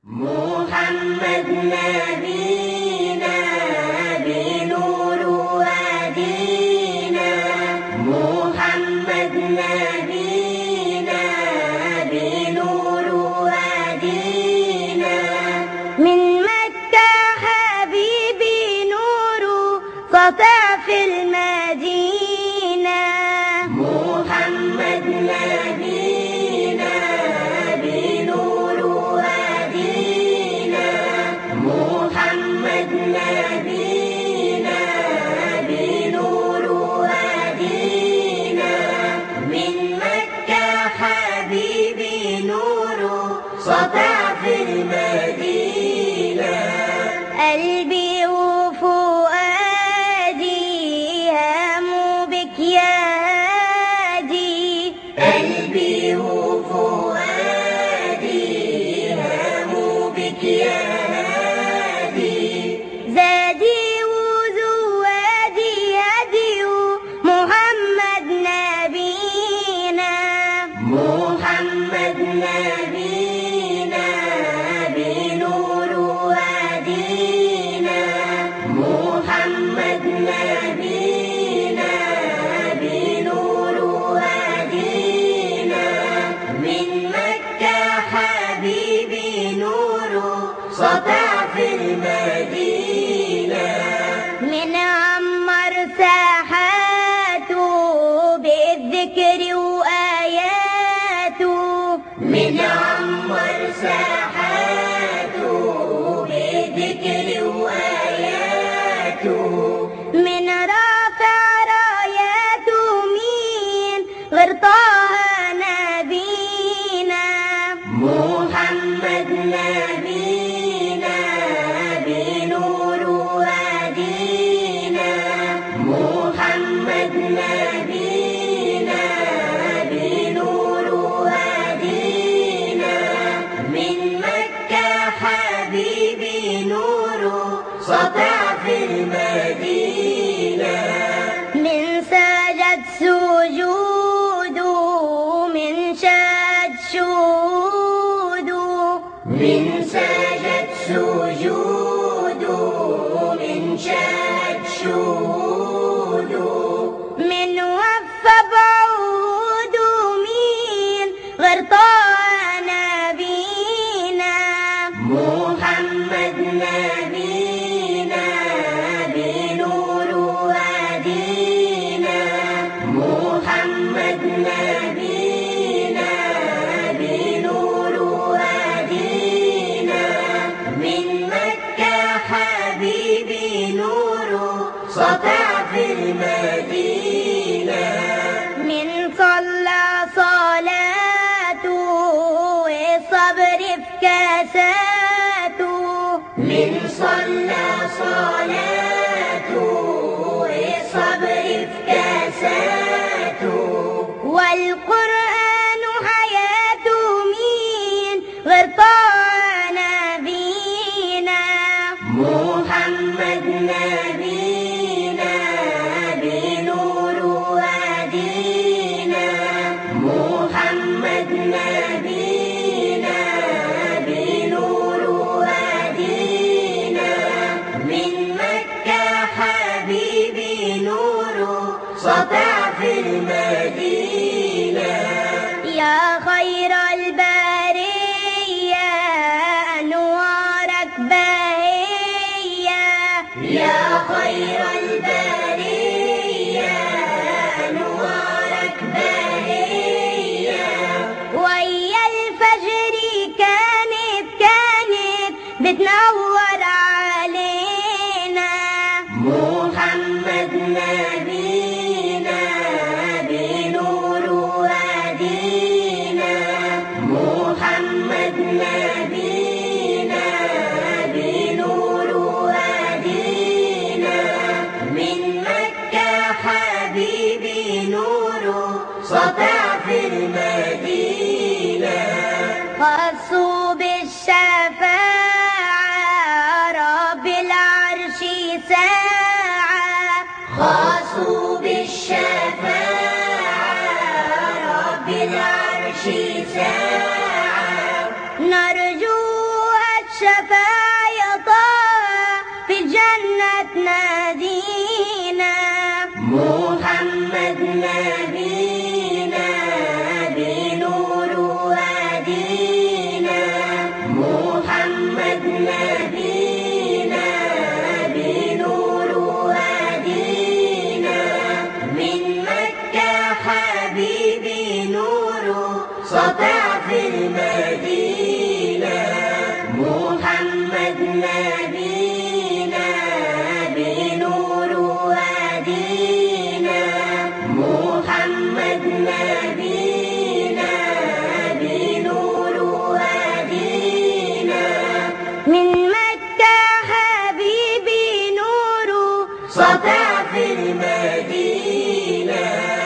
محمد نبينا بنور وادينا محمد نبينا بنور وادينا من مكة حبيبي نور سطع في المدينة محمد نبينا بنور وادينا محمد نبينا بنور وادينا من مكة حبيبي نور سطع في المدينة قلبي وفؤادي هاموا بك يا هادي قلبي وفؤادي هاموا بك يا هادي زادي وزوادي هدي محمد نبينا محمد نبينا بنور وادينا محمد نبينا بنور وادينا من مكة حبيبي نور سطع في المدينة من عمر ساحاته بالذكر وآياته من عمر ساحاته بذكر وآياته من رافع راياته مين غير طه نبينا محمد نبينا بنور وادينا محمد نبينا بنور وادينا من مكة حبيبي نور سطع في المدينة من سجد سجوده من شاد شهوده من سجد سجوده من شهد شهوده من وفى بعوده مين غير طه نبينا محمد نبينا بنور وادينا محمد نبينا بنور وادينا من مكة حبيبي نور سطع في المدينة من صلى صلاته والصبر في كاساته من صلى صلاته الصبر في كاساته والقرآن حياته مين غير طه نبينا محمد نبينا بنور وادينا محمد نبينا بنور وادينا من مكة حبيبي نور سطع في المدينة يا خير البرية أنوارك بهية يا خير البرية أنوارك بهية ويا الفجر كانت كانت بتنور علينا محمد نبينا بنور وادينا محمد نبينا بنور وادينا من مكة حبيبي نور سطع في المدينة خصوا بالشفاعة رب العرش ساعة خاصوا بالشفاعة رب العرش ساعة نرجوها نادينا محمد نبينا بنور وادينا محمد نبينا بنور وادينا من مكة حبيبي نور سطع في المدينة محمد نبينا بنور وادينا محمد نبينا بنور وادينا من مكة حبيبي نور سطع في المدينة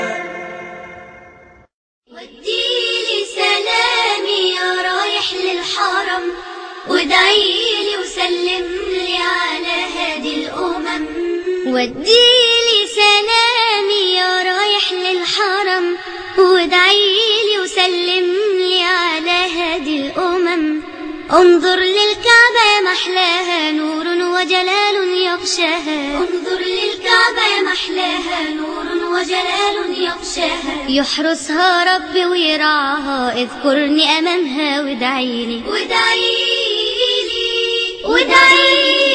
وديلي سلامي يا رايح للحرم وادعيلي وسلم لي على هادي الأمم وديلي سلامي يا رايح للحرم وادعيلي وسلم لي على هادي الأمم انظر للكعبة يا محلاها نور وجلال يغشاها انظر للكعبة يا محلاها نور وجلال يغشاها يحرسها ربي ويرعاها اذكرني أمامها وادعيلي وادعيلي وادعيلي